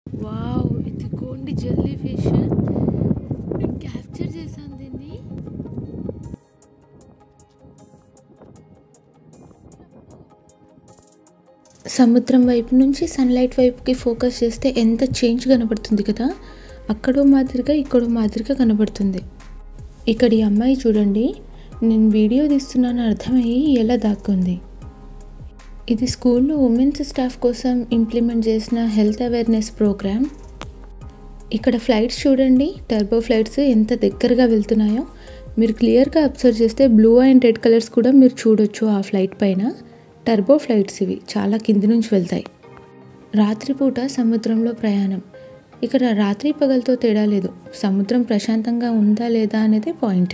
wow ఇదిగోండి jelly fish నేను capture చేశాను దీన్ని సముద్రం వైపు నుంచి సన్లైట్ వైపుకి ఫోకస్ చేస్తే ఎంత చేంజ్ కనబడుతుంది కదా అక్కడో మాదిరిగా ఇక్కడో మాదిరిగా కనబడుతుంది ఇక్కడ ఈ అమ్మాయి చూడండి నేను వీడియో తీస్తున్నాను అర్థమయ్యి ఎలా దాక్కుంది ఇది స్కూల్లో ఉమెన్స్ స్టాఫ్ కోసం ఇంప్లిమెంట్ చేసిన హెల్త్ అవేర్నెస్ ప్రోగ్రామ్ ఇక్కడ ఫ్లైట్స్ చూడండి టర్బో ఫ్లైట్స్ ఎంత దగ్గరగా వెళ్తున్నాయో మీరు క్లియర్గా అబ్జర్వ్ చేస్తే బ్లూ అండ్ రెడ్ కలర్స్ కూడా మీరు చూడొచ్చు ఆ ఫ్లైట్ పైన టర్బో ఫ్లైట్స్ ఇవి చాలా కింది నుంచి వెళ్తాయి రాత్రిపూట సముద్రంలో ప్రయాణం ఇక్కడ రాత్రి పగలతో తేడా లేదు సముద్రం ప్రశాంతంగా ఉందా లేదా అనేది పాయింట్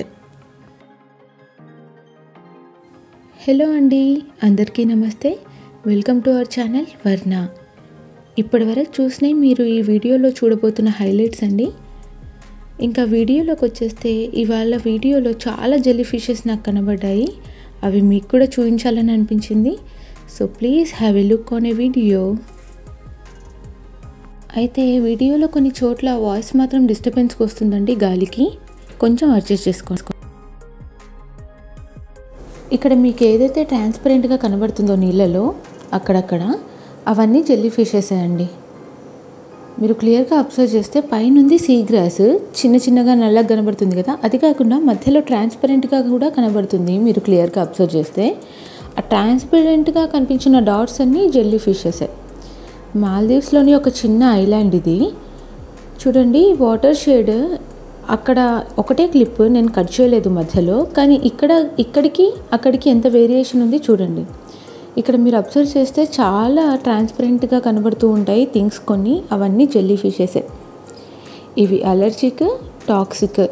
హలో అండి అందరికీ నమస్తే వెల్కమ్ టు అవర్ ఛానల్ వర్ణ ఇప్పటివరకు చూసినవి మీరు ఈ వీడియోలో చూడబోతున్న హైలైట్స్ అండి ఇంకా వీడియోలోకి వచ్చేస్తే ఇవాళ వీడియోలో చాలా జెల్లీ ఫిషెస్ నాకు కనబడ్డాయి అవి మీకు కూడా చూపించాలని అనిపించింది so please have a look on a video అయితే వీడియోలో కొన్ని చోట్ల వాయిస్ మాత్రం డిస్టర్బెన్స్కి వస్తుందండి గాలికి కొంచెం అడ్జస్ట్ చేసుకోండి ఇక్కడ మీకు ఏదైతే ట్రాన్స్పరెంట్గా కనబడుతుందో నీళ్ళలో అక్కడక్కడ అవన్నీ జెల్లీ ఫిషెస్ అండి మీరు క్లియర్గా అబ్జర్వ్ చేస్తే పైనుంది సీ గ్రాస్ చిన్న చిన్నగా నల్లగా కనబడుతుంది కదా అది కాకుండా మధ్యలో ట్రాన్స్పరెంట్గా కూడా కనబడుతుంది మీరు క్లియర్గా అబ్జర్వ్ చేస్తే ఆ ట్రాన్స్పరెంట్గా కనిపించిన డాట్స్ అన్నీ జెల్లీ ఫిషెసే మాల్దీవ్స్లోని ఒక చిన్న ఐలాండ్ ఇది చూడండి వాటర్ షేడ్ అక్కడ ఒకటే క్లిప్ నేను కట్ చేయలేదు మధ్యలో కానీ ఇక్కడ ఇక్కడికి అక్కడికి ఎంత వేరియేషన్ ఉంది చూడండి ఇక్కడ మీరు అబ్జర్వ్ చేస్తే చాలా ట్రాన్స్పరెంట్గా కనబడుతూ ఉంటాయి థింగ్స్ కొన్ని అవన్నీ జెల్లీ ఫిషెసే ఇవి అలర్జిక్ టాక్సిక్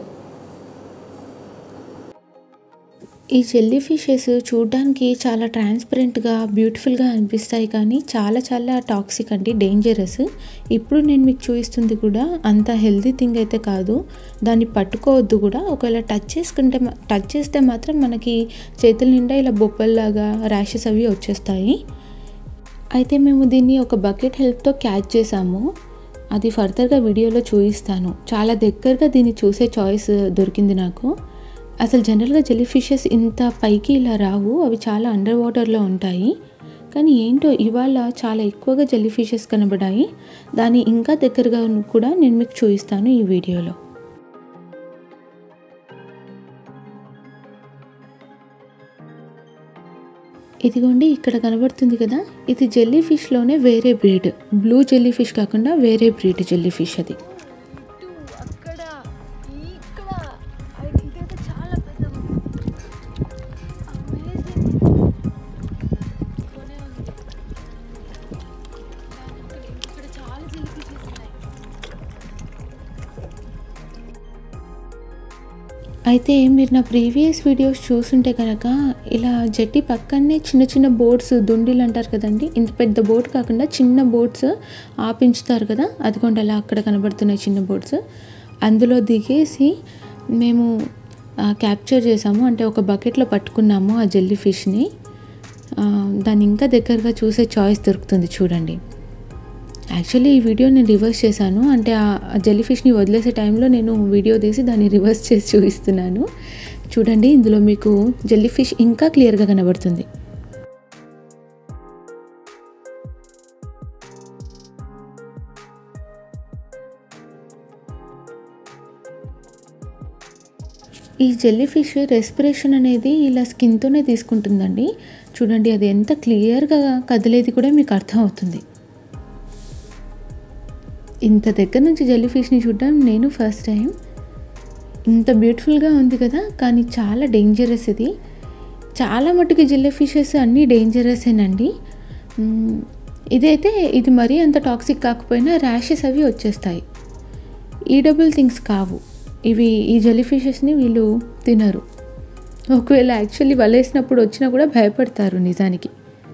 ఈ జెల్లీ ఫిషెస్ చూడడానికి చాలా ట్రాన్స్పరెంట్గా బ్యూటిఫుల్గా అనిపిస్తాయి కానీ చాలా చాలా టాక్సిక్ అండి డేంజరస్ ఇప్పుడు నేను మీకు చూపిస్తుంది కూడా అంత హెల్తీ థింగ్ అయితే కాదు దాన్ని పట్టుకోవద్దు కూడా ఒకవేళ టచ్ చేసుకుంటే టచ్ చేస్తే మాత్రం మనకి చేతుల నిండా ఇలా బొప్పల్లాగా ర్యాషెస్ అవి వచ్చేస్తాయి అయితే మేము దీన్ని ఒక బకెట్ హెల్ప్తో క్యాచ్ చేసాము అది ఫర్దర్గా వీడియోలో చూపిస్తాను చాలా దగ్గరగా దీన్ని చూసే చాయిస్ దొరికింది నాకు అసలు జనరల్గా జెల్లీ ఫిషెస్ ఇంత పైకి ఇలా రావు అవి చాలా అండర్ వాటర్లో ఉంటాయి కానీ ఏంటో ఇవాళ చాలా ఎక్కువగా జెల్లీ ఫిషెస్ కనబడాయి దాన్ని ఇంకా దగ్గరగా కూడా నేను మీకు చూపిస్తాను ఈ వీడియోలో ఇదిగోండి ఇక్కడ కనబడుతుంది కదా ఇది జెల్లీ ఫిష్లోనే వేరే బ్రీడ్ బ్లూ జెల్లీ ఫిష్ కాకుండా వేరే బ్రీడ్ జెల్లీ ఫిష్ అది అక్కడ ఇక్కడ ఇదైతే చాలా పెద్ద అమేజింగ్ కొనే ఉంది ఇక్కడ చాలా జెల్లీఫిషెస్ ఉన్నాయి అయితే మీరు నా ప్రీవియస్ వీడియోస్ చూసుంటే కనుక ఇలా జట్టి పక్కనే చిన్న చిన్న బోట్స్ దుండిలు అంటారు కదండి ఇంత పెద్ద బోట్ కాకుండా చిన్న బోట్స్ ఆపించుతారు కదా అదిగోండి అలా అక్కడ కనబడుతున్నాయి చిన్న బోట్స్ అందులో దిగేసి మేము క్యాప్చర్ చేసాము అంటే ఒక బకెట్లో పట్టుకున్నాము ఆ జెల్లీ ఫిష్ని దాన్ని ఇంకా దగ్గరగా చూసే చాయిస్ దొరుకుతుంది చూడండి యాక్చువల్లీ ఈ వీడియో నేను రివర్స్ చేశాను అంటే ఆ జెల్లీ ఫిష్ని వదిలేసే టైంలో నేను వీడియో తీసి దాన్ని రివర్స్ చేసి చూపిస్తున్నాను చూడండి ఇందులో మీకు జెల్లీ ఫిష్ ఇంకా క్లియర్గా కనబడుతుంది ఈ జెల్లీ ఫిష్ రెస్పిరేషన్ అనేది ఇలా స్కిన్తోనే తీసుకుంటుందండి చూడండి అది ఎంత క్లియర్గా కదిలేది కూడా మీకు అర్థం అవుతుంది ఇంత దగ్గర నుంచి జెల్లీ ఫిష్ని చూడడం నేను ఫస్ట్ టైం ఇంత బ్యూటిఫుల్గా ఉంది కదా కానీ చాలా డేంజరస్ ఇది చాలా మటుకు జెల్లీ ఫిషెస్ అన్నీ డేంజరసేనండి మ్మ్, ఇదైతే ఇది మరీ అంత టాక్సిక్ కాకపోయినా ర్యాషెస్ అవి వచ్చేస్తాయి ఈడబుల్ థింగ్స్ కావు ఇవి ఈ జెల్లీ ఫిషెస్ని వీళ్ళు తినరు ఒకవేళ యాక్చువల్లీ వలేసినప్పుడు వచ్చినా కూడా భయపడతారు నిజానికి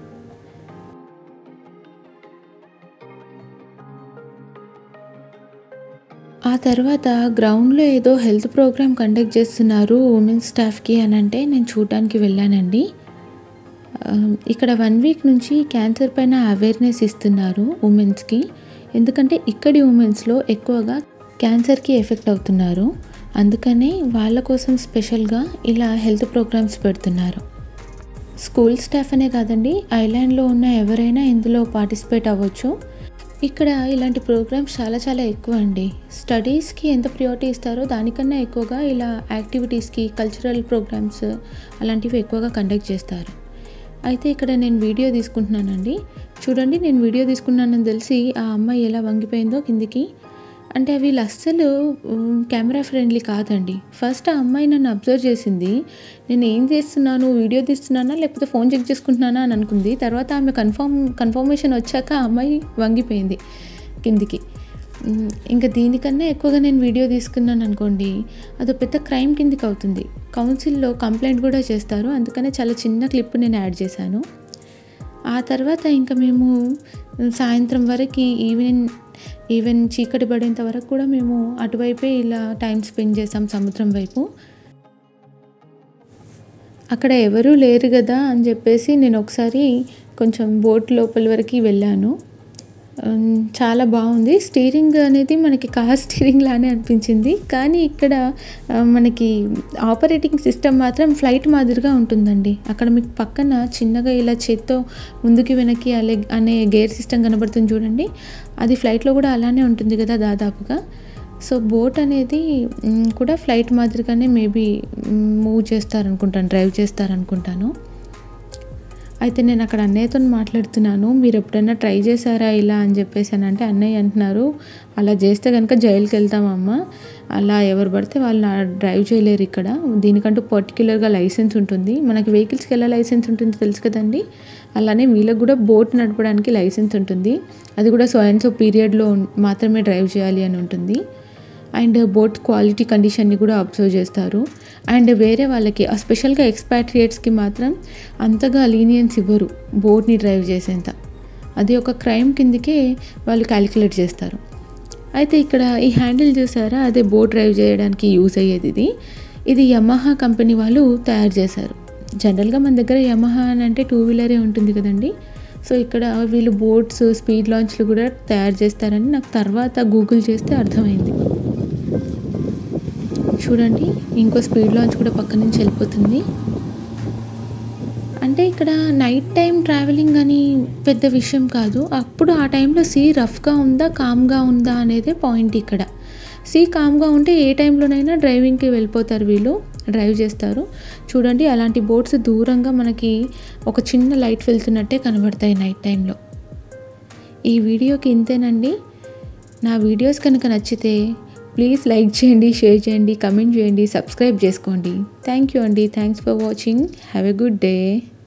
ఆ తర్వాత గ్రౌండ్లో ఏదో హెల్త్ ప్రోగ్రామ్ కండక్ట్ చేస్తున్నారు ఉమెన్ స్టాఫ్కి అని అంటే నేను చూడడానికి వెళ్ళానండి ఆ, ఇక్కడ వన్ వీక్ నుంచి క్యాన్సర్ పైన అవేర్నెస్ ఇస్తున్నారు ఉమెన్స్కి ఎందుకంటే ఇక్కడి ఉమెన్స్లో ఎక్కువగా క్యాన్సర్కి ఎఫెక్ట్ అవుతున్నారు అందుకనే వాళ్ళ కోసం స్పెషల్గా ఇలా హెల్త్ ప్రోగ్రామ్స్ పెడుతున్నారు స్కూల్ స్టాఫ్ అనే కాదండి ఐలాండ్లో ఉన్న ఎవరైనా ఇందులో పార్టిసిపేట్ అవ్వచ్చు ఇక్కడ ఇలాంటి ప్రోగ్రామ్స్ చాలా చాలా ఎక్కువ అండి స్టడీస్కి ఎంత ప్రియారిటీ ఇస్తారో దానికన్నా ఎక్కువగా ఇలా యాక్టివిటీస్కి కల్చరల్ ప్రోగ్రామ్స్ అలాంటివి ఎక్కువగా కండక్ట్ చేస్తారు అయితే ఇక్కడ నేను వీడియో తీసుకుంటున్నానండి చూడండి నేను వీడియో తీసుకున్నానని తెలిసి ఆ అమ్మాయి ఎలా వంగిపోయిందో కిందికి అంటే వీళ్ళు అస్సలు ఉమ్, కెమెరా ఫ్రెండ్లీ కాదండి ఫస్ట్ ఆ అమ్మాయి నన్ను అబ్జర్వ్ చేసింది నేను ఏం చేస్తున్నాను వీడియో తీస్తున్నానా లేకపోతే ఫోన్ చెక్ చేసుకుంటున్నానా అని అనుకుంది తర్వాత ఆమె కన్ఫర్మ్ కన్ఫర్మేషన్ వచ్చాక ఆ అమ్మాయి వంగిపోయింది కిందికి ఉమ్, ఇంకా దీనికన్నా ఎక్కువగా నేను వీడియో తీసుకున్నాను అనుకోండి అది పెద్ద క్రైమ్ కిందికి అవుతుంది కౌన్సిల్లో కంప్లైంట్ కూడా చేస్తారు అందుకనే చాలా చిన్న క్లిప్ నేను యాడ్ చేశాను ఆ తర్వాత ఇంకా మేము సాయంత్రం వరకు ఈవినింగ్ ఈవెన్ చీకటి పడేంత వరకు కూడా మేము అటువైపే ఇలా టైం స్పెండ్ చేసాం సముద్రం వైపు అక్కడ ఎవరూ లేరు కదా అని చెప్పేసి నేను ఒకసారి కొంచెం బోట్ లోపల వరకు వెళ్ళాను ఉమ్, చాలా బాగుంది స్టీరింగ్ అనేది మనకి కార్ స్టీరింగ్ లానే అనిపించింది కానీ ఇక్కడ ఆ, మనకి ఆపరేటింగ్ సిస్టమ్ మాత్రం ఫ్లైట్ మాదిరిగా ఉంటుందండి అక్కడ మీకు పక్కన చిన్నగా ఇలా చేత్తో ముందుకి వెనక్కి అలే అనే గేర్ సిస్టమ్ కనబడుతుంది చూడండి అది ఫ్లైట్లో కూడా అలానే ఉంటుంది కదా దాదాపుగా సో బోట్ అనేది మ్, కూడా ఫ్లైట్ మాదిరిగానే మేబీ మూవ్ చేస్తారనుకుంటాను డ్రైవ్ చేస్తారనుకుంటాను అయితే నేను అక్కడ అన్నయ్యతో మాట్లాడుతున్నాను మీరు ఎప్పుడైనా ట్రై చేశారా ఇలా అని చెప్పేసి అని అంటే అన్నయ్య అంటున్నారు అలా చేస్తే కనుక జైలుకి వెళ్తామమ్మ అలా ఎవరు పడితే వాళ్ళు నా డ్రైవ్ చేయలేరు ఇక్కడ దీనికంటూ పర్టికులర్గా లైసెన్స్ ఉంటుంది మనకి వెహికల్స్కి ఎలా లైసెన్స్ ఉంటుంది తెలుసు కదండి అలానే వీళ్ళకి కూడా బోట్ నడపడానికి లైసెన్స్ ఉంటుంది అది కూడా సో అండ్ సో పీరియడ్లో మాత్రమే డ్రైవ్ చేయాలి అని ఉంటుంది అండ్ బోట్ క్వాలిటీ కండిషన్ని కూడా అబ్జర్వ్ చేస్తారు అండ్ వేరే వాళ్ళకి ఆ స్పెషల్గా ఎక్స్పాట్రియేట్స్కి మాత్రం అంతగా లీనియన్స్ ఇవ్వరు బోట్ని డ్రైవ్ చేసేంత అది ఒక క్రైమ్ కిందకే వాళ్ళు క్యాలిక్యులేట్ చేస్తారు అయితే ఇక్కడ ఈ హ్యాండిల్ చూసారా అదే బోట్ డ్రైవ్ చేయడానికి యూజ్ అయ్యేది ఇది ఇది యమహా కంపెనీ వాళ్ళు తయారు చేశారు జనరల్గా మన దగ్గర యమహా అని అంటే టూ వీలరే ఉంటుంది కదండి సో ఇక్కడ వీళ్ళు బోట్స్ స్పీడ్ లాంచ్లు కూడా తయారు చేస్తారని నాకు తర్వాత గూగుల్ చేస్తే అర్థమైంది చూడండి ఇంకో స్పీడ్ లాంచ్ కూడా పక్క నుంచి వెళ్ళిపోతుంది అంటే ఇక్కడ నైట్ టైం ట్రావెలింగ్ అని పెద్ద విషయం కాదు అప్పుడు ఆ టైంలో సీ రఫ్గా ఉందా కామ్గా ఉందా అనేదే పాయింట్ ఇక్కడ సీ కామ్గా ఉంటే ఏ టైంలోనైనా డ్రైవింగ్కి వెళ్ళిపోతారు వీళ్ళు డ్రైవ్ చేస్తారు చూడండి అలాంటి బోట్స్ దూరంగా మనకి ఒక చిన్న లైట్ వెళ్తున్నట్టే కనబడతాయి నైట్ టైంలో ఈ వీడియోకి ఇంతేనండి నా వీడియోస్ కనుక నచ్చితే ప్లీజ్ లైక్ చేయండి షేర్ చేయండి కమెంట్ చేయండి సబ్స్క్రైబ్ చేసుకోండి థ్యాంక్ యూ అండి thanks for watching have a good day